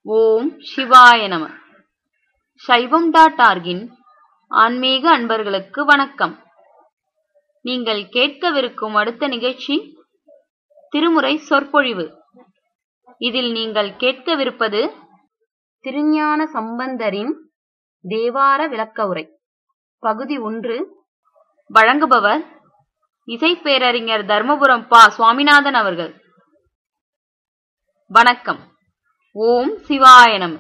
ஓம் சிவாய நம சைவம் டாட் ஆர்கின் ஆன்மீக அன்பர்களுக்கு வணக்கம் நீங்கள் கேட்கவிருக்கும் அடுத்த நிகழ்ச்சி திருமுறை சொற்பொழிவு இதில் நீங்கள் கேட்கவிருப்பது திருஞான சம்பந்தரின் தேவார விளக்க உரை பகுதி ஒன்று வழங்குபவர் இசைப்பேரறிஞர் தர்மபுரம் பா சுவாமிநாதன் அவர்கள் வணக்கம் ஓம் சிவாய நம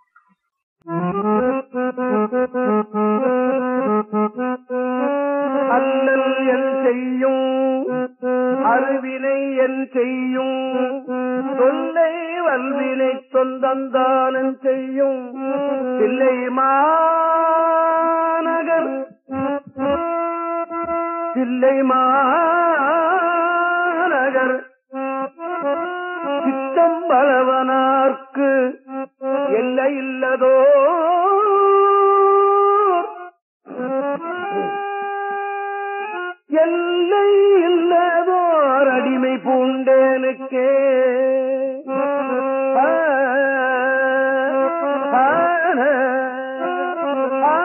அல்லல் என் செய்யும் அருவினை என் செய்யும் தொல்லை வல்வினை சொந்தந்தானன் செய்யும் பிள்ளை மாநகர் பிள்ளை மாநகர் சித்தம் பலவனார்க்கு எல்லை இல்லதோ எல்லை இல்லதோர் அடிமை பூண்டேனுக்கே ஆ, ஆ, ஆ,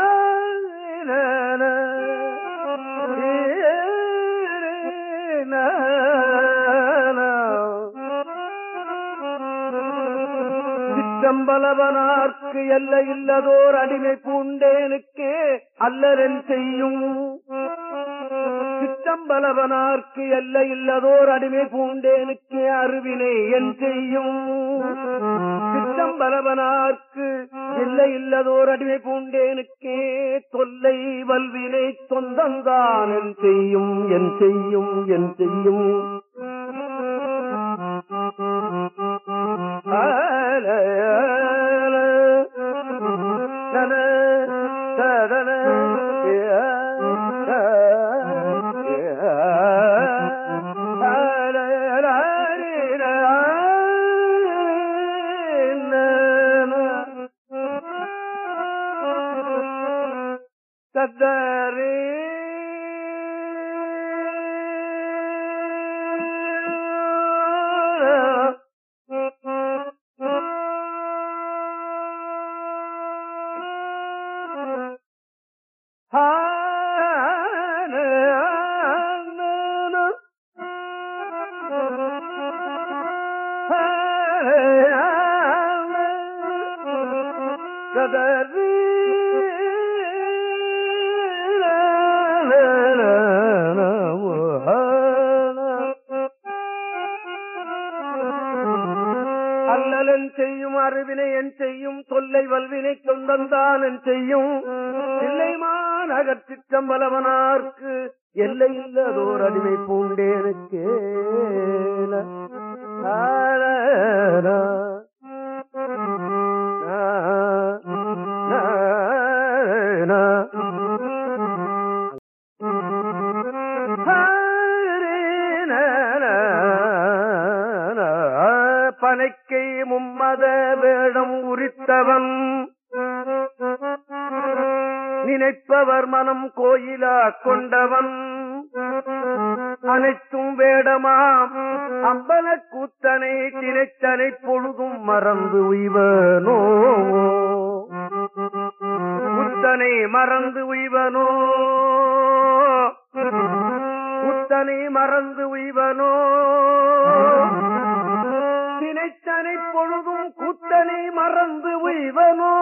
சிற்றம்பலவனார்க்கு எல்லை இல்லதோர் அடிமை பூண்டேனுக்கே அல்லரன் செய்யும் சிற்றம்பலவனார்க்கு எல்லை இல்லதோர் அடிமை பூண்டேனுக்கே அருவினை என் செய்யும் சிற்றம்பலவனார்க்கு எல்லை இல்லதோர் அடிமை பூண்டேனுக்கே தொல்லை வல்வினை சொந்தந்தான் என் செய்யும் என் செய்யும் என் செய்யும் ஆல, ஆல, நன, ததன, யா, ஆ, யா, ஆல, லாரி, லா, நன. தத்தரே அல்லலன் செய்யும் அறிவினை என் செய்யும் தொல்லை வல்வினை சொந்தந்தான் என் செய்யும் இல்லைமான் அகற்றிச்சம்பலவனார்க்கு எல்லை இல்லதோர் அடிமை பூண்டேனுக்கே பனைக்கை மும்மத வேடம் உரித்தவன் நினைப்பவர் மனம் கோயிலா கொண்டவன் அனைத்தும் வேடமாம் அம்பல கூத்தனை திரைத்தனை பொழுதும் மறந்து உய்வனோ புத்தனை மறந்து உய்வனோ புத்தனை மறந்து உய்வனோ தினைத்தனை பொழுதும் கூத்தனை மறந்து உய்வனோ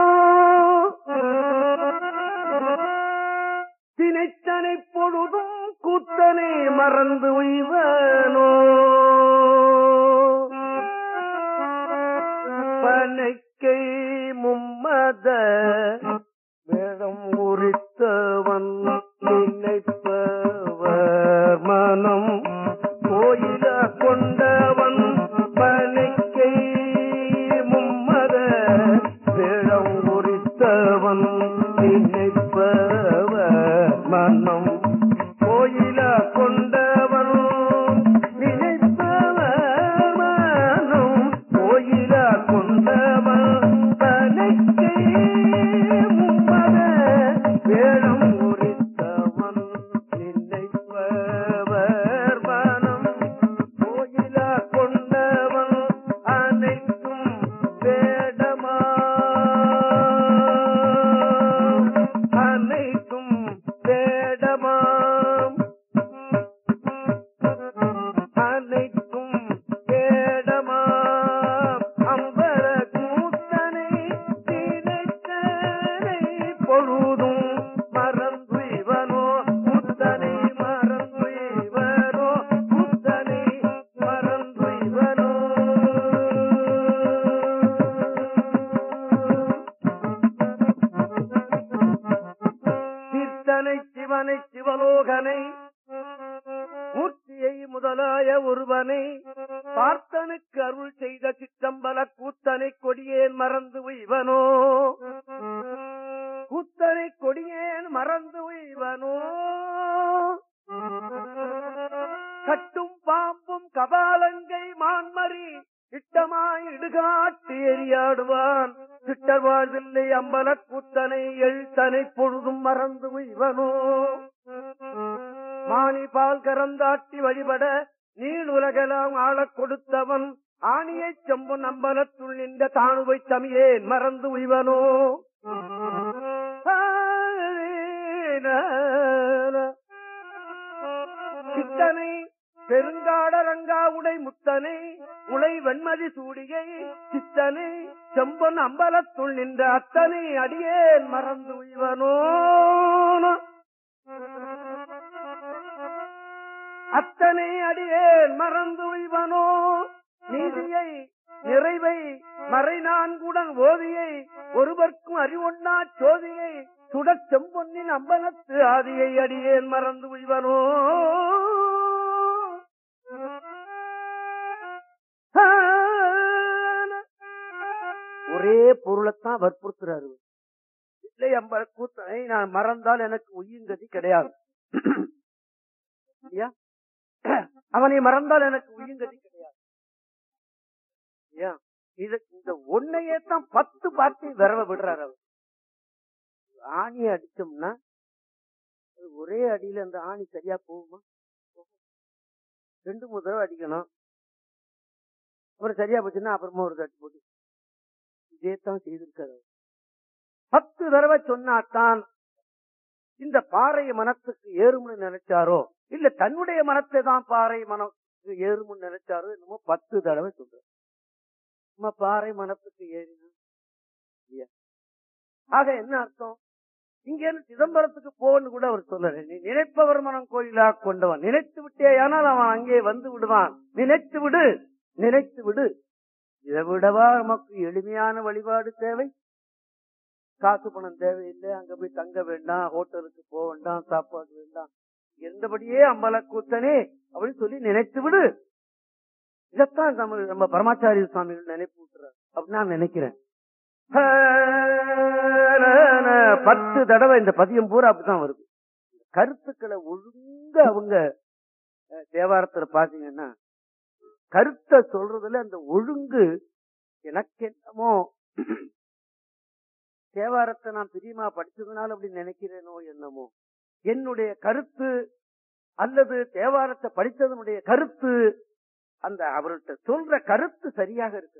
தினைத்தனை பொழுதும் கூத்தனை மறந்து உய்வனோ பனைக்கை மும்மத வேடம் உரித்தவன் நினைப்பவர் மனம் கோயில கொண்டவன் பனைக்கை மும்மத வேடம் உரித்தவன் நினைப்பவர் மனம் கோயில கொண்டவன் நினைப்பவர் மனம் கோயில கொண்டவன் பனைக்கை மும்மத வேடம் உரித்தவன் நினைப்பவர் மனம் கோயில கொண்டவன் அனைத்தும் வேட ஒருவனை பார்த்தனுக்கு அருள் செய்த சிற்றம்பல கூத்தனை கொடியேன் மறந்து உய்வனோ கூத்தனை கொடியேன் மறந்து உய்வனோ கட்டும் பாம்பும் கபாலங்கை மான்மறி இட்டமாய் இடுகாட்டு எரியாடுவான் சிட்டர் வாழ்வில்லை அம்பல கூத்தனை எழுத்தனை பொழுதும் மறந்து உய்வனோ மானி பால் கரந்தாட்டி வழிபட நீள் உலகெல்லாம் ஆளக் கொடுத்தவன் ஆணியைச் செம்பும் அம்பலத்துள் நின்ற தாணுவை தமியேன் மறந்து உய்வனோ சித்தனை பெருங்காடரங்கா உடை முத்தனை உலை வெண்மதி சூடிகை சித்தனை செம்பன் அம்பலத்துள் நின்ற அத்தனை அடியேன் மறந்து உய்வனோ அத்தனை அடியேன் மறந்து உய்வனோ நீதியை நிறைவை மறை நான்குடன் ஓதியை ஒருவர்க்கும் அறிவொன்னா சோதியை சுடச் செம்பொன்னின் அம்பலத்து ஆதியை அடியேன் மறந்து உய்வனோ ஒரே பொருளைத்தான் வற்புறுத்துறாரு இல்லை அம்பல கூத்தனை நான் மறந்தால் எனக்கு உயிர்கதி கிடையாது ஐயா அவனை மறந்தால் எனக்கு உயிர்கதி கிடையாது ஐயா இது இந்த ஒன்னையே தான் பத்து பாட்டி விரவ விடுறாரு அவர் ஆணியை அடிச்சோம்னா அது ஒரே அடியில அந்த ஆணி சரியா போகுமா ரெண்டு மூணு தடவை அடிக்கணும் அப்புறம் சரியா போச்சுன்னா அப்புறமா ஒரு தட்டு போட்டு இதே தான் செய்திருக்காரு அவர். பத்து தடவை சொன்னாத்தான் இந்த பாறை மனத்துக்கு ஏறும்னு நினைச்சாரோ இல்ல தன்னுடைய மனத்தை தான் பாறை மனத்துக்கு ஏறும்னு நினைச்சாரோ என்னமோ பத்து தடவை சொல்ற நம்ம பாறை மனத்துக்கு ஏறினா இல்லையா? ஆக என்ன அர்த்தம் இங்க இருந்து சிதம்பரத்துக்கு போன்னு கூட அவர் சொல்லல நீ நினைப்பவர் மனம் கோயிலா கொண்டவன் நினைத்து விட்டேயானால் அவன் அங்கே வந்து விடுவான் நினைத்து விடு நினைத்து விடு இதை விடவா நமக்கு எளிமையான வழிபாடு தேவை காசு பணம் தேவையில்லை அங்க போய் தங்க வேண்டாம் ஹோட்டலுக்கு போக வேண்டாம் சாப்பாடு வேண்டாம் இருந்தபடியே அம்பல கூத்தனே அப்படின்னு சொல்லி நினைத்து விடு இதத்தான் நம்ம நம்ம பரமாச்சாரிய சுவாமிகள் நினைப்பு விட்டுறாரு அப்படின்னு நான் நினைக்கிறேன் பத்து தடவை இந்த பதியம் பூரா அப்படிதான் வருது கருத்துக்களை ஒழுங்க அவங்க அஹ், தேவாரத்துல பாத்தீங்கன்னா கருத்தை சொல்றதுல அந்த ஒழுங்கு எனக்கு என்னமோ தேவாரத்தை நான் பிரியமா படிச்சதுனால அப்படி நினைக்கிறேனோ என்னமோ என்னுடைய கருத்து அல்லது தேவாரத்தை படித்ததனுடைய கருத்து அந்த அவர்கிட்ட சொல்ற கருத்து சரியாக இருக்கு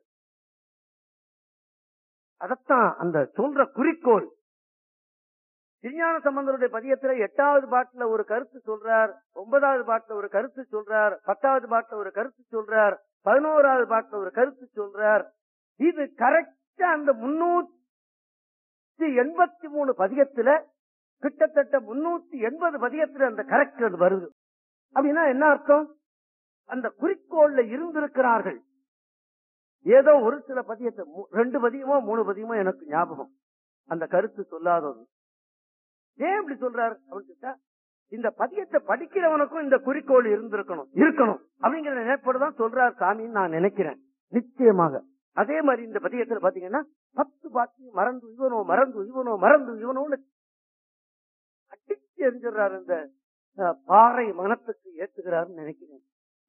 அதத்தான் அந்த சொல்ற குறிக்கோள் விஞ்ஞான சம்பந்தருடைய பதியத்துல எட்டாவது பாட்டுல ஒரு கருத்து சொல்றார் ஒன்பதாவது பாட்டுல ஒரு கருத்து சொல்றார் பத்தாவது பாட்டுல ஒரு கருத்து சொல்றார் பதினோராவது பாட்டுல ஒரு கருத்து சொல்றார் இது கரெக்டா அந்த முன்னூத்தி எண்பத்தி மூணு பதியத்துல கிட்டத்தட்ட முன்னூத்தி எண்பது பதியத்துல அந்த கரெக்ட் அது வருது அப்படின்னா என்ன அர்த்தம் அந்த குறிக்கோள்ல இருந்திருக்கிறார்கள் ஏதோ ஒரு சில பதியத்தை மூ- ரெண்டு பதியமோ மூணு பதியமோ எனக்கு ஞாபகம் அந்த கருத்து சொல்லாதது ஏன் இப்படி சொல்றாரு அப்படின்னு கேட்டா, இந்த பதியத்தை படிக்கிறவனுக்கும் இந்த குறிக்கோள் இருந்திருக்கணும் இருக்கணும் அப்படிங்கிற நினைப்போடு தான் சொல்றார் சாமின்னு நான் நினைக்கிறேன் நிச்சயமாக அதே மாதிரி இந்த பதியத்துல பாத்தீங்கன்னா பத்து பாட்டி மறந்து இவனோ மறந்து இவனோ மறந்து இவனோன்னு அடிச்சு எரிஞ்சிடுறாரு இந்த அஹ், பாறை மனத்துக்கு ஏத்துக்கிறாருன்னு நினைக்கிறேன்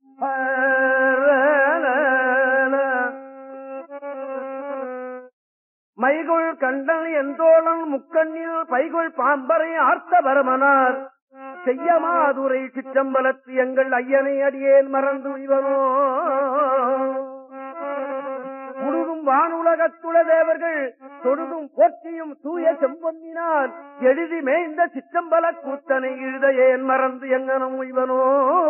மைகுள் கண்டன் எந்தோளன் முக்கண்ணில் பைகுள் பாம்பரை ஆர்த்த பரமனார் செய்யமாதுரை சிற்றம்பலத்து எங்கள் ஐயனை அடியேன் மறந்து இவனோ முழுதும் வானுலகத்துள தேவர்கள் தொழுதும் போற்றியும் தூய செம்பொன்னினால் எழுதி மேய்ந்த சிற்றம்பல கூத்தனை எழுத ஏன் மறந்து எங்கனும் இவனோ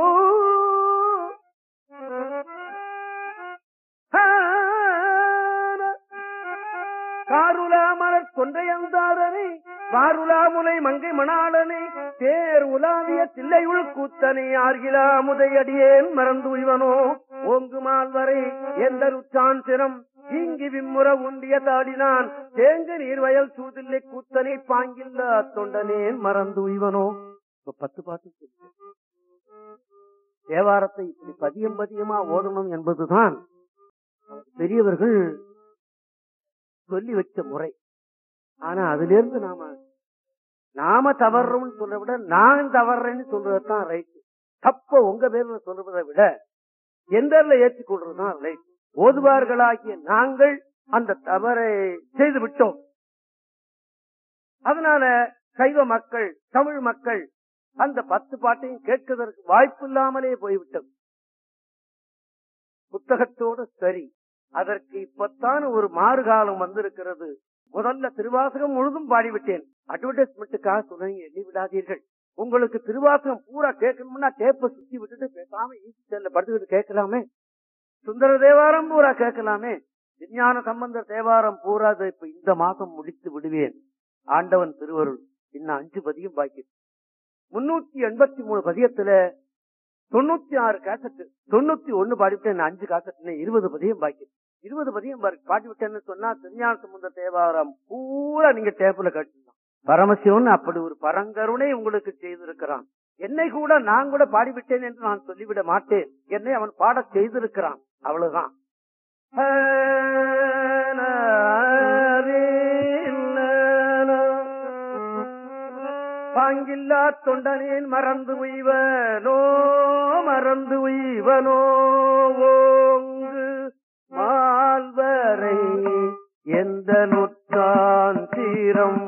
காருலாமலர் கொன்றையந்தாரனை வாருலாமுலை மங்கை மணாளனை தேர் உலாவிய தில்லையுள் கூத்தனை ஆர்கிலா முதையடியேன் மறந்து உய்வனோ ஓங்குமால் வரை எந்த ருச்சான் சிரம் ஈங்கி விம்முற உண்டிய தாடினான் தேங்கு நீர்வயல் சூதில்லை கூத்தனை பாங்கில்லா தொண்டனேன் மறந்து உய்வனோ இப்ப பத்து பாட்டு சொல்லிட்டேன். தேவாரத்தை இப்படி பதியம் பதியமா ஓதணும் என்பதுதான் பெரியவர்கள் சொல்லி வச்ச முறை ஆனா அதுல இருந்து நாம நாம தவறுறோம்னு சொல்றதை விட நான் தவறுறேன்னு சொல்றதுதான் ரைட் தப்ப உங்க பேர்ல சொல்றதை விட எந்தர்ல ஏற்றுக்கொள்றதுதான் ரைட் ஓதுவார்களாகிய நாங்கள் அந்த தவறை செய்து விட்டோம் அதனால சைவ மக்கள் தமிழ் மக்கள் அந்த பத்து பாட்டையும் கேட்கதற்கு வாய்ப்பு இல்லாமலே போய்விட்டது புத்தகத்தோடு சரி அதற்கு இப்பத்தான் ஒரு மாறுகாலம் வந்திருக்கிறது முதல்ல திருவாசகம் முழுதும் பாடிவிட்டேன் அட்வர்டைஸ்மெண்ட்டுக்காக சொல்லுங்க எண்ணி விடாதீர்கள் உங்களுக்கு திருவாசகம் பூரா கேட்கணும்னா டேப்பை சுத்தி விட்டுட்டு பேசாம ஈசி செல்ல படுத்துக்கிட்டு கேட்கலாமே சுந்தர தேவாரம் பூரா கேட்கலாமே விஞ்ஞான சம்பந்த தேவாரம் பூரா இதை இப்ப இந்த மாசம் முடித்து விடுவேன் ஆண்டவன் திருவருள் இன்னும் அஞ்சு பதியம் பாக்கி முன்னூத்தி எண்பத்தி மூணு பதியத்துல தொண்ணூத்தி ஆறு கேசட்டு தொண்ணூத்தி ஒண்ணு பாடிவிட்டேன் அஞ்சு காசட்டு இருபது பதியம் பாக்கி இருபது பதியம் பாரு- பாடிவிட்டேன்னு சொன்னா திருஞான சம்பந்த தேவாரம் பூரா நீங்க டேப்புல கட்டலாம் பரமசிவன் அப்படி ஒரு பரங்கருணை உங்களுக்கு செய்திருக்கிறான் என்னை கூட நான் கூட பாடிவிட்டேன் என்று நான் சொல்லிவிட மாட்டேன் என்னை அவன் பாடச் செய்திருக்கிறான் அவ்வளவுதான் பாங்கில்லா தொண்டனேன் மறந்து உய்வனோ மறந்து உய்வனோ ஓங்கு மால்வரை எந்த நுற்றான் தீரம்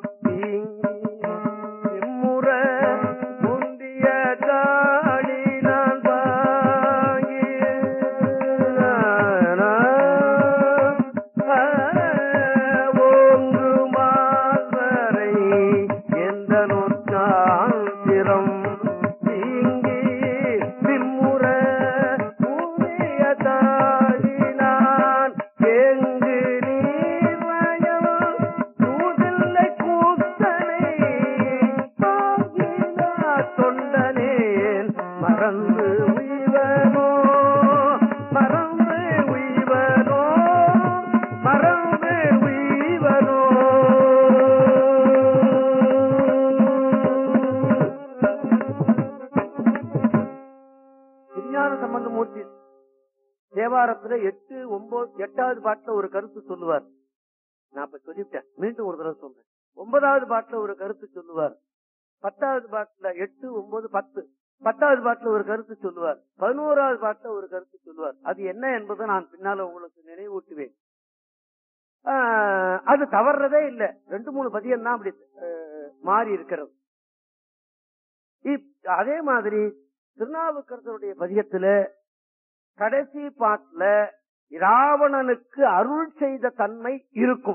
இம்முற முந்திய காளி நான் பாங்கி ஓங்கு மால்வரை எந்த நுற்றான் திறம் தீங்கி பிம்முற முந்திய காளி நான் எங்கு நீர்வயம் தூதில்லை கூத்தனை தாங்கினா தொண்டனேன் மறந்து உய்வனோ மறந்து உய்வனோ மறந்து உய்வனோ விஞ்ஞான சம்பந்தமூர்த்தி தேவாரத்துல எட்டு ஒன்பது எட்டாவது பாட்டுல ஒரு கருத்து சொல்லுவார் நான் இப்ப சொல்லிவிட்டேன் மீண்டும் ஒரு தடவை சொல்றேன் ஒன்பதாவது பாட்டுல ஒரு கருத்து சொல்லுவார் பத்தாவது பாட்டுல எட்டு ஒன்பது பத்து பத்தாவது பாட்டுல ஒரு கருத்து சொல்லுவார் பதினோராவது பாட்டுல ஒரு கருத்து சொல்லுவார் அது என்ன என்பதை நான் பின்னால உங்களுக்கு நினைவூட்டுவேன் ஆஹ், அது தவறதே இல்ல ரெண்டு மூணு பதியம் தான் அப்படி ஆஹ், மாறி இருக்கிறது இப்- அதே மாதிரி திருநாவுக்கரசருடைய பதியத்துல கடைசி பாட்டுல ராவணனுக்கு அருள் செய்த தன்மை இருக்கும்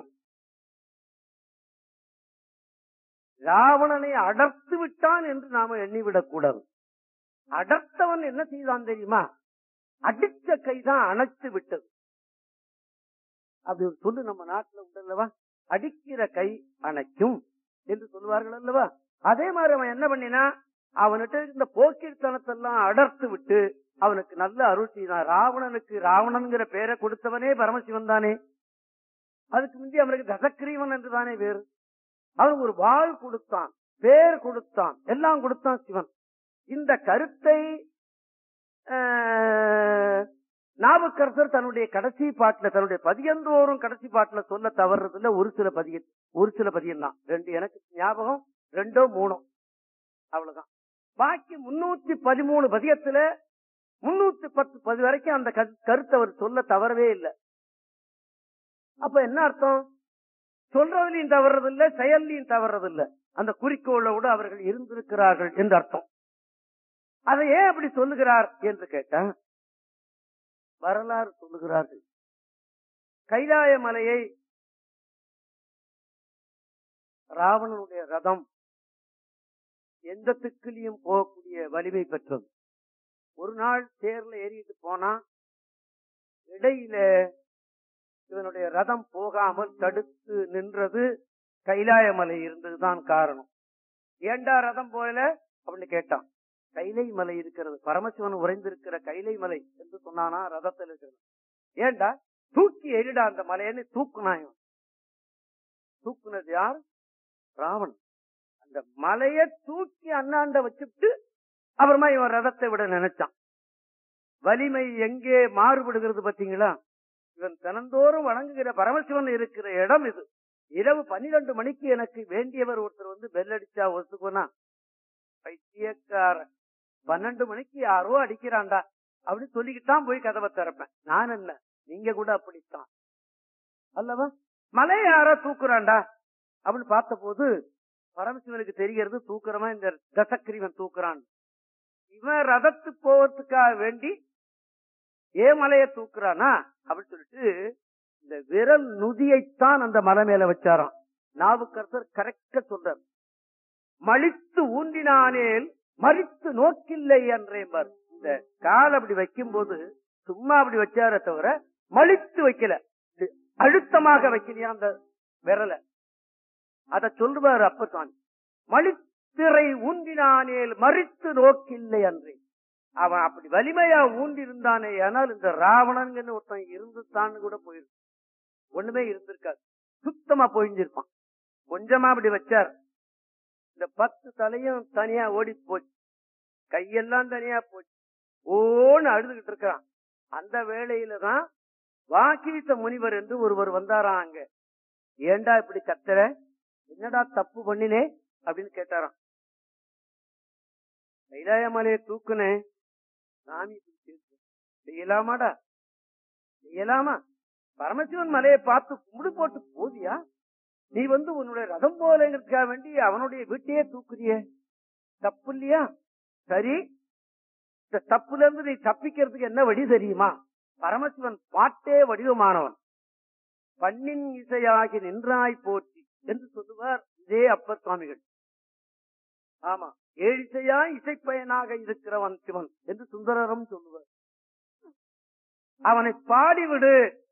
ராவணனை அடர்த்து விட்டான் என்று நாம எண்ணிவிடக் கூடாது அடர்த்தவன் என்ன செய்தான் தெரியுமா அடிச்ச கைதான் அணைத்து விட்டது அப்படி ஒரு சொல்லு நம்ம நாட்டுல உண்டல்லவா அடிக்கிற கை அணைக்கும் என்று சொல்லுவார்கள் அல்லவா அதே மாதிரி அவன் என்ன பண்ணினா அவன்கிட்ட இருந்த போக்கிர்த்தனத்தெல்லாம் அடர்த்து விட்டு அவனுக்கு நல்ல அருள் செய்தான் ராவணனுக்கு ராவணன்கிற பேரை கொடுத்தவனே பரமசிவன் தானே அதுக்கு முந்தி அவனுக்கு தசக்கிரீவன் என்று தானே பேரு அவனுக்கு ஒரு வாழ் கொடுத்தான் பேர் கொடுத்தான் எல்லாம் கொடுத்தான் சிவன் இந்த கருத்தை ஆஹ், நாவுக்கரசர் தன்னுடைய கடைசி பாட்டுல தன்னுடைய பதியந்தோறும் கடைசி பாட்டுல சொல்ல தவறுறதுல ஒரு சில பதிய ஒரு சில பதியம் தான் ரெண்டு எனக்கு ஞாபகம் ரெண்டோ மூணோ அவ்வளவுதான் பாக்கி முன்னூத்தி பதிமூணு பதியத்துல முன்னூத்தி பத்து பதி வரைக்கும் அந்த கரு- கருத்தை அவர் சொல்ல தவறவே இல்லை அப்ப என்ன அர்த்தம் சொல்றதுலயும் தவறதில்ல செயல்லையும் தவறதில்ல அந்த குறிக்கோளோடு அவர்கள் இருந்திருக்கிறார்கள் என்று அர்த்தம் அதை ஏன் அப்படி சொல்லுகிறார் என்று கேட்டா வரலாறு சொல்லுகிறார்கள் கைலாய மலையை ராவணனுடைய ரதம் எந்த திக்கிலையும் போகக்கூடிய வலிமை பெற்றது ஒரு நாள் தேர்ல ஏறிட்டு போனா இடையில இவனுடைய ரதம் போகாமல் தடுத்து நின்றது கைலாய மலை இருந்ததுதான் காரணம் ஏண்டா ரதம் போகல அப்படின்னு கேட்டான் கைலை மலை இருக்கிறது பரமசிவன் உறைந்திருக்கிற கைலை மலை என்று சொன்னானா ரதத்தில் இருக்கிறது ஏண்டா தூக்கி எரிடா அந்த மலைன்னு தூக்குனான் இவன். தூக்குனது யார் ராவணன் அந்த மலைய தூக்கி அண்ணாண்ட வச்சுட்டு அப்புறமா இவன் ரதத்தை விட நினைச்சான் வலிமை எங்கே மாறுபடுகிறது பாத்தீங்களா இவன் தினந்தோறும் வணங்குகிற பரமசிவன் இருக்கிற இடம் இது இரவு பன்னிரண்டு மணிக்கு எனக்கு வேண்டியவர் ஒருத்தர் வந்து பெல் அடிச்சா ஒத்துக்குனா பைத்தியக்காரன் பன்னெண்டு மணிக்கு யாரோ அடிக்கிறான்டா அப்படின்னு சொல்லிக்கிட்டான் போய் கதவை திறப்பேன் நான் என்ன நீங்க கூட அப்படித்தான் அல்லவா மலை யாரோ தூக்குறான்டா அப்படின்னு பார்த்த போது பரமசிவனுக்கு தெரிகிறது தூக்குறவன் இந்த தசக்கிரிவன் தூக்குறான் இவன் ரதத்து போவதுக்காக வேண்டி ஏ மலைய தூக்குறானா அப்படின்னு சொல்லிட்டு இந்த விரல் நுதியைத்தான் அந்த மலை மேல வச்சாராம் நாவுக்கரசர் கரெக்டா சொல்றார் மலித்து ஊன்றினானேல் மறித்து நோக்கில்லை என்றேன் இந்த கால் அப்படி வைக்கும் போது சும்மா அப்படி வச்சார தவிர மலித்து வைக்கல இது அழுத்தமாக வைக்கலையா அந்த விரல அத சொல்லுவார் அப்பதான் மலித்திரை ஊன்றினானேல் மறித்து நோக்கில்லை அன்றே அவன் அப்படி வலிமையா ஊண்டி இருந்தானே ஆனால் இந்த ராவணன் ஒருத்தன் இருந்துத்தான்னு கூட போயிருக்கு ஒண்ணுமே இருந்திருக்காது சுத்தமா போயிருந்திருப்பான் கொஞ்சமா அப்படி வச்சார் இந்த பத்து தலையும் தனியா ஓடி போச்சு கையெல்லாம் தனியா போச்சு ஓன்னு அழுதுகிட்டு இருக்கிறான் அந்த வேளையில தான் வாக்கீச முனிவர் என்று ஒருவர் வந்தாராம் அங்க ஏண்டா இப்படி கத்துற என்னடா தப்பு பண்ணினே அப்படின்னு கேட்டாராம் கைலாயமலையை தூக்குனேன் சாமி செய்யலாமாடா செய்யலாமா பரமசிவன் மலையை பார்த்து கும்பிடு போட்டு போதியா நீ வந்து உன்னுடைய ரதம் போலங்கிறதுக்காக வேண்டி அவனுடைய வீட்டையே தூக்குறிய தப்பு இல்லையா சரி இந்த தப்புல இருந்து நீ தப்பிக்கிறதுக்கு என்ன வழி தெரியுமா பரமசிவன் பாட்டே வடிவமானவன் பண்ணின் இசையாகி நின்றாய் போற்றி என்று சொல்லுவார் இதே அப்பர் சுவாமிகள் ஆமா ஏழிசையா இசைப்பயனாக இருக்கிறவன் சிவன் என்று சுந்தரரும் சொல்லுவார் அவனை பாடிவிடு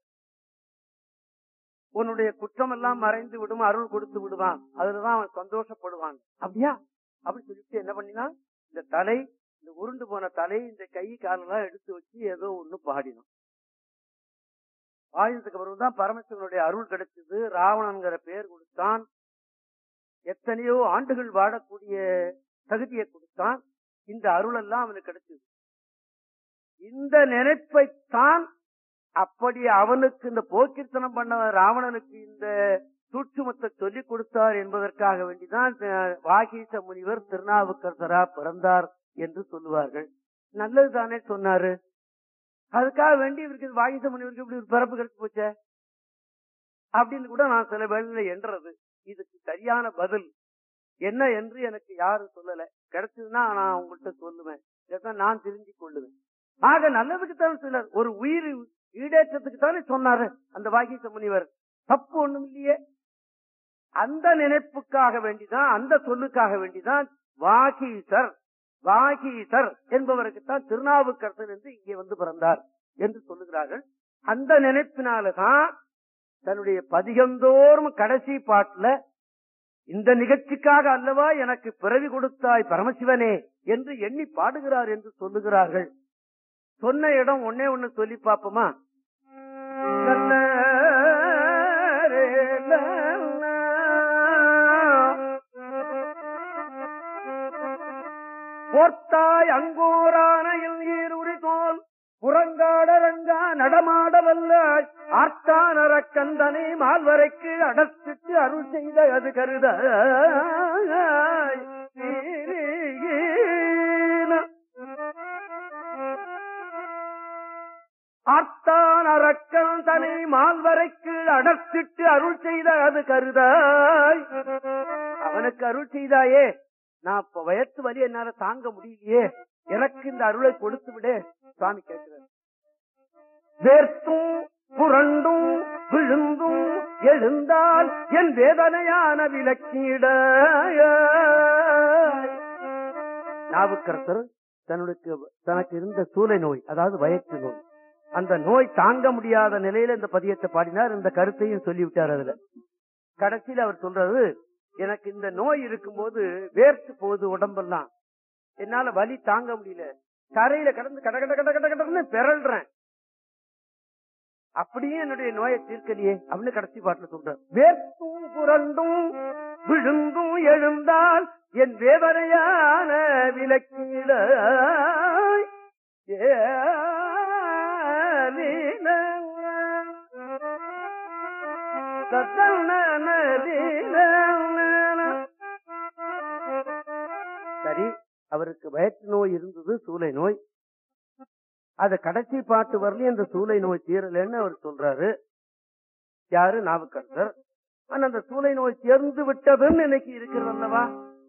உன்னுடைய குற்றம் எல்லாம் மறைந்து விடும் அருள் கொடுத்து விடுவான் அதுலதான் அவன் சந்தோஷப்படுவான் அப்படியா அப்படி சொல்லிட்டு என்ன பண்ணினா இந்த தலை இந்த உருண்டு போன தலை இந்த கை காலெல்லாம் எடுத்து வச்சு ஏதோ ஒண்ணு பாடினான் பாடினதுக்கு அப்புறம் தான் பரமசிவனுடைய அருள் கிடைச்சது ராவணன்கிற பெயர் கொடுத்தான் எத்தனையோ ஆண்டுகள் வாழக்கூடிய தகுதியை கொடுத்தான் இந்த அருள் எல்லாம் அவனுக்கு கிடைச்சது இந்த நினைப்பைத்தான் அப்படி அவனுக்கு இந்த போக்கிர்த்தனம் பண்ண ராவணனுக்கு இந்த சூட்சுமத்தை சொல்லிக் கொடுத்தார் என்பதற்காக வேண்டிதான் வாகீச முனிவர் திருநாவுக்கரசரா பிறந்தார் என்று சொல்லுவார்கள் நல்லது தானே சொன்னாரு அதுக்காக வேண்டி இவருக்கு வாகீச முனிவருக்கு இப்படி ஒரு பிறப்பு கிடைச்சு போச்சே அப்படின்னு கூட நான் சில வேளையில என்றது இதுக்கு சரியான பதில் என்ன என்று எனக்கு யாரும் சொல்லல கிடைச்சதுன்னா நான் உங்கள்கிட்ட சொல்லுவேன் இதைத்தான் நான் தெரிஞ்சு கொள்ளுவேன் ஆக நல்லதுக்கு தான் சொன்னார் ஒரு உயிர் ஈடேற்றத்துக்கு தானே சொன்னாரு அந்த வாகீச முனிவர் தப்பு ஒண்ணும் இல்லையே அந்த நினைப்புக்காக வேண்டிதான் அந்த சொல்லுக்காக வேண்டிதான் வாகீசர் வாகீசர் என்பவருக்குத்தான் திருநாவுக்கரசர் என்று இங்கே வந்து பிறந்தார் என்று சொல்லுகிறார்கள் அந்த நினைப்பினாலதான் தன்னுடைய பதிகந்தோறும் கடைசி பாட்டுல இந்த நிகழ்ச்சிக்காக அல்லவா எனக்கு பிறவி கொடுத்தாய் பரமசிவனே என்று எண்ணி பாடுகிறார் என்று சொல்லுகிறார்கள் சொன்ன இடம் ஒன்னே ஒண்ணு சொல்லி பாப்போமா போர்த்தாய் அங்கோரானையில் ஈருரி தோல் புறங்காடரங்கா நடமாடவல்ல ஆர்த்தானர கந்தனை மால்வரைக்கு அடச்சிட்டு அருள் செய்த அது கருத ஆர்த்தான் அரக்கன் தனை மால்வரைக்கு அடர்த்திட்டு அருள் செய்த அது கருதாய் அவனுக்கு அருள் செய்தாயே நான் இப்ப வயத்து வலி என்னால தாங்க முடியலையே எனக்கு இந்த அருளை கொடுத்து விடு சுவாமி கேட்கிறார் வேர்த்தும் புரண்டும் விழுந்தும் எழுந்தால் என் வேதனையான விலக்கீட நாவுக்கரசர் தன்னுடைய தனக்கு இருந்த சூளை நோய் அதாவது வயற்று நோய் அந்த நோய் தாங்க முடியாத நிலையில இந்த பதியத்தை பாடினார் இந்த கருத்தையும் சொல்லிவிட்டார் அதுல கடைசியில் அவர் சொல்றது எனக்கு இந்த நோய் இருக்கும்போது வேர்த்து போகுது உடம்பெல்லாம் என்னால வலி தாங்க முடியல கரையில கடந்து கட கட கட கட கடன்னு பிறல்றேன் அப்படியே என்னுடைய நோயை தீர்க்கலையே அப்படின்னு கடைசி பாட்டுல சொல்றார் வேர்த்தும் புரண்டும் விழுந்தும் எழுந்தால் என் வேதனையான விலக்கீழ ஏ சரி அவருக்கு வயிற்று நோய் இருந்தது சூளை நோய் அத கடைசி பாட்டு வரலையும் அந்த சூளை நோய் தீரலன்னு அவர் சொல்றாரு யாரு நாவுக்கரசர் ஆனா அந்த சூளை நோய் தேர்ந்து விட்டதுன்னு இன்னைக்கு இருக்கிறது அல்லவா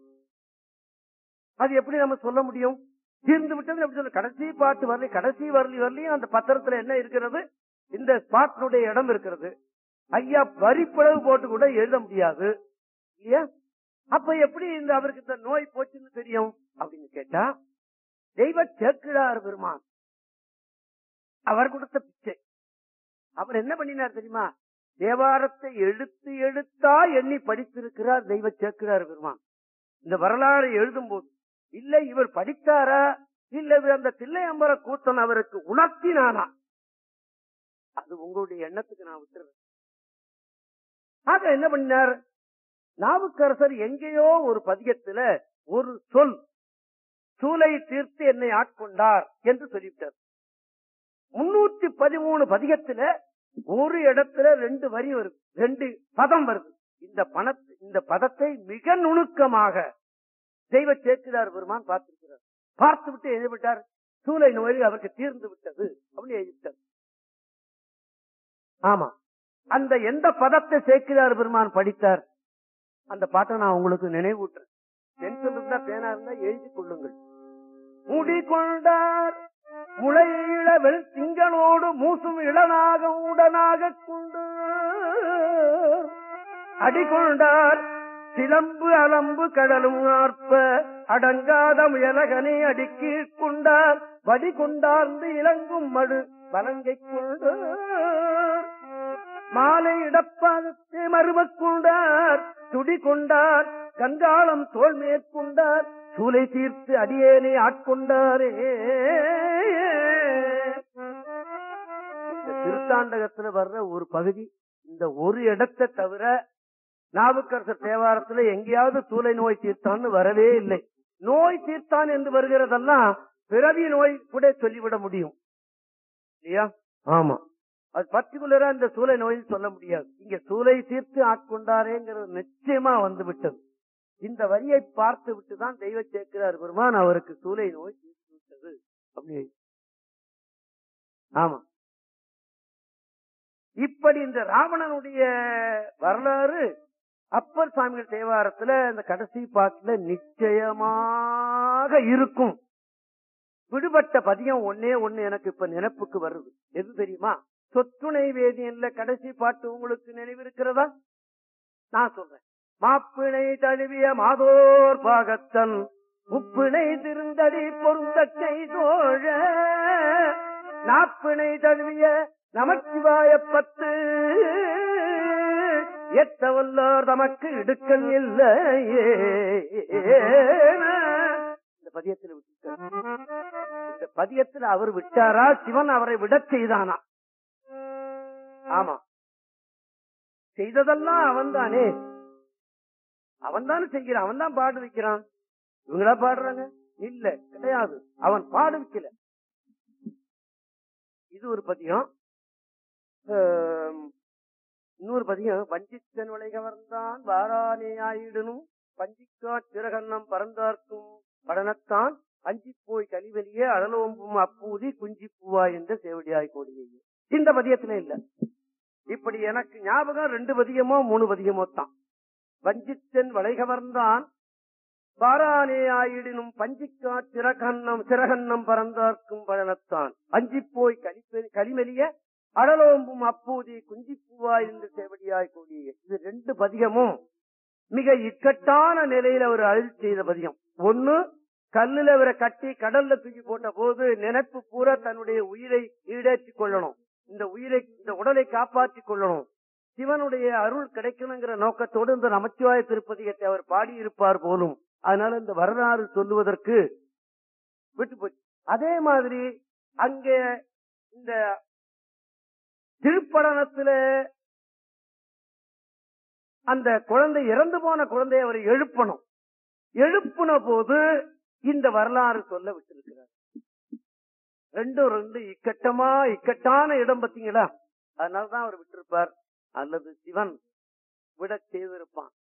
அது எப்படி நம்ம சொல்ல முடியும் தீர்ந்து விட்டது எப்படி சொல்ல கடைசி பாட்டு வரல கடைசி வரலி வரலையும் அந்த பத்திரத்துல என்ன இருக்கிறது இந்த ஸ்பாட்டினுடைய இடம் இருக்கிறது ஐயா வரிப்பளவு போட்டு கூட எழுத முடியாது இல்லையா அப்ப எப்படி இந்த அவருக்கு இந்த நோய் போச்சுன்னு தெரியும் அப்படின்னு கேட்டா தெய்வ சேக்கிழார் பெருமான் அவர் கொடுத்த பிச்சை அவர் என்ன பண்ணினார் தெரியுமா தேவாரத்தை எடுத்து எடுத்தா எண்ணி படித்திருக்கிறார் தெய்வ சேக்கிழார் பெருமான் இந்த வரலாறு எழுதும் போது இல்ல இவர் படித்தாரா இல்ல இவர் அந்த தில்லையம்பர கூத்தன் அவருக்கு உணர்த்தினானா அது உங்களுடைய எண்ணத்துக்கு நான் விட்டுறேன் ஆக என்ன பண்ணார் நாவுக்கரசர் எங்கேயோ ஒரு பதிகத்துல ஒரு சொல் சூலை தீர்த்து என்னை ஆட்கொண்டார் என்று சொல்லிவிட்டார் முன்னூத்தி பதிமூணு பதிகத்துல ஒரு இடத்துல ரெண்டு வரி வருது ரெண்டு பதம் வருது இந்த பண இந்த பதத்தை மிக நுணுக்கமாக தெய்வ சேக்கிரார் பெருமான் பார்த்திருக்கிறார் பார்த்து விட்டு எழுதிவிட்டார் சூளை நோய் அவருக்கு தீர்ந்து விட்டது அப்படின்னு எழுதிவிட்டார் ஆமா அந்த எந்த பதத்தை சேக்கிரார் பெருமான் படித்தார் அந்த பாட்டை நான் உங்களுக்கு நினைவூட்டுறேன் பென்சில் இருந்தா பேனா இருந்தா எழுதி கொள்ளுங்கள் மூடிக்கொண்டார் முளை இளவெள் திங்களோடு மூசும் இளனாக உடனாக கொண்டு அடிகொண்டார் சிலம்பு அலம்பு கடலும் ஆர்ப்ப அடங்காத முயலகனை அடுக்கி கொண்டார் வடி கொண்டார்ந்து இலங்கும் மடு வலங்கை கொண்டு மாலை இடப்பாதத்தை மருமக் கொண்டார் துடி கொண்டார் கங்காளம் தோல் மேற்கொண்டார் சூலை தீர்த்து அடியேனை ஆட்கொண்டாரே இந்த திருத்தாண்டகத்துல வர்ற ஒரு பகுதி இந்த ஒரு இடத்தை தவிர நாவுக்கரசர் தேவாரத்துல எங்கேயாவது சூளை நோய் தீர்த்தான்னு வரவே இல்லை நோய் தீர்த்தான் என்று வருகிறதெல்லாம் பிறவி நோய் கூட சொல்லிவிட முடியும் இல்லையா ஆமா அது பர்டிகுலரா இந்த சூளை நோயில் சொல்ல முடியாது இங்க சூளை தீர்த்து ஆட்கொண்டாரேங்கிறது நிச்சயமா வந்து விட்டது இந்த வரியை பார்த்து விட்டுதான் தெய்வ சேர்க்கிறார் பெருமான் அவருக்கு சூளை நோய் தீர்த்து விட்டது அப்படி ஆமா இப்படி இந்த ராவணனுடைய வரலாறு அப்பர் சுவாமிகள் தேவாரத்துல இந்த கடைசி பாட்டுல நிச்சயமாக இருக்கும் விடுபட்ட பதியம் ஒன்னே ஒண்ணு எனக்கு இப்ப நினைப்புக்கு வருது எது தெரியுமா சொத்துணை வேதியன்ல கடைசி பாட்டு உங்களுக்கு நினைவிருக்கிறதா நான் சொல்றேன் மாப்பிணை தழுவிய மாதோர் பாகத்தன் முப்பிணை திருந்தடி பொருந்தக்கை தோழ நாப்பிணை தழுவிய நமச்சிவாய பத்து எத்த வல்லார் தமக்கு இடுக்கல் இல்லையே இந்த பதியத்தில் விட்டார் இந்த பதியத்தில் அவர் விட்டாரா சிவன் அவரை விடச் செய்தானா ஆமா செய்ததெல்லாம் அவன் தானே அவன் தானே செய்கிறான் அவன் தான் பாடு வைக்கிறான் இவங்களா பாடுறாங்க இல்ல கிடையாது அவன் பாடு வைக்கல இது ஒரு பதியம் ஆம், இன்னொரு பதியம் வஞ்சித்தன் விலை கவர்ந்தான் வாரானே ஆயிடனும் பஞ்சிக்கா திரகன்னம் பறந்தார்க்கும் படனத்தான் அஞ்சி போய் கலிவெளியே அடலோம்பும் அப்பூதி குஞ்சி பூவா என்ற சேவடியாய் கோடியே இந்த பதியத்துல இல்ல இப்படி எனக்கு ஞாபகம் ரெண்டு பதியமோ மூணு பதியமோ தான் வஞ்சித்தன் வளை கவர்ந்தான் பாரானே ஆயிடினும் பஞ்சிக்கா திரகன்னம் சிறகன்னம் பறந்தார்க்கும் பழனத்தான் அஞ்சி போய் கலிப்பெ- கலிமெலிய அடலோம்பும் அப்பூதி குஞ்சிப்பூவாய் என்று சேவடியாய் கூடிய இது ரெண்டு பதிகமும் மிக இக்கட்டான நிலையில அவர் அழுதி செய்த பதிகம் ஒண்ணு கல்லுல அவரை கட்டி கடல்ல தூக்கி போட்ட போது நினைப்பு பூரா தன்னுடைய உயிரை ஈடேற்றிக் கொள்ளணும் இந்த உயிரை இந்த உடலை காப்பாற்றிக் கொள்ளணும் சிவனுடைய அருள் கிடைக்கணுங்கிற நோக்கத்தோடு இந்த நமச்சிவாய திருப்பதிகத்தை அவர் பாடியிருப்பார் போலும் அதனால இந்த வரலாறு சொல்லுவதற்கு விட்டு போச்சு அதே மாதிரி அங்கே இந்த திருப்படனத்துல அந்த குழந்தை இறந்து போன குழந்தையை அவர் எழுப்பணும் எழுப்புன போது இந்த வரலாறு சொல்ல விட்டிருக்கிறார் ரெண்டும் ரெண்டு இக்கட்டமா இக்கட்டான இடம் பாத்தீங்களா அதனாலதான் அவர் விட்டிருப்பார் அல்லது சிவன் விட செய்திருப்பான்